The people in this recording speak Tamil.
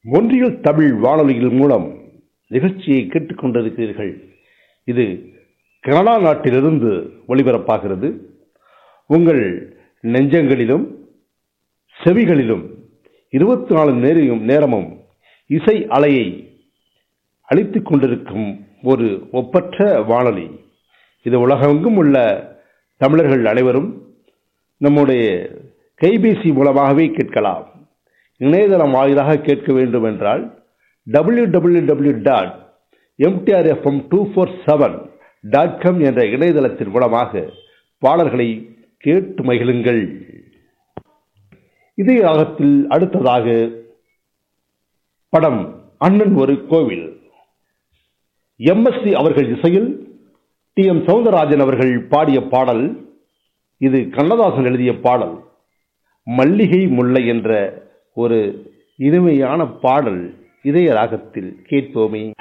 ஒன்றியல் தமிழ் வானொலிகள் மூலம் நிகழ்ச்சியை கேட்டுக்கொண்டிருக்கிறீர்கள் இது கனடா நாட்டிலிருந்து ஒளிபரப்பாகிறது உங்கள் நெஞ்சங்களிலும் செவிகளிலும் இருபத்தி நாலு நேரையும் நேரமும் இசை அலையை அளித்துக் கொண்டிருக்கும் ஒரு ஒப்பற்ற வானொலி இது உலகெங்கும் உள்ள தமிழர்கள் அனைவரும் நம்முடைய கைபேசி மூலமாகவே கேட்கலாம் இணையதளம் வாயிலாக கேட்க வேண்டும் என்றால் W W W dot MTRFM two four seven dot com என்ற இணையதளத்தின் மூலமாக பாடல்களை கேட்டு மகிழுங்கள் இதே ராகத்தில் அடுத்ததாக படம் அண்ணன் ஒரு கோவில் எம்எஸ்சி அவர்கள் இசையில் டி எம் சவுந்தரராஜன் அவர்கள் பாடிய பாடல் இது கண்ணதாசன் எழுதிய பாடல் மல்லிகை முல்லை என்ற ஒரு இனிமையான பாடல் இதய ராகத்தில் கேட்போமே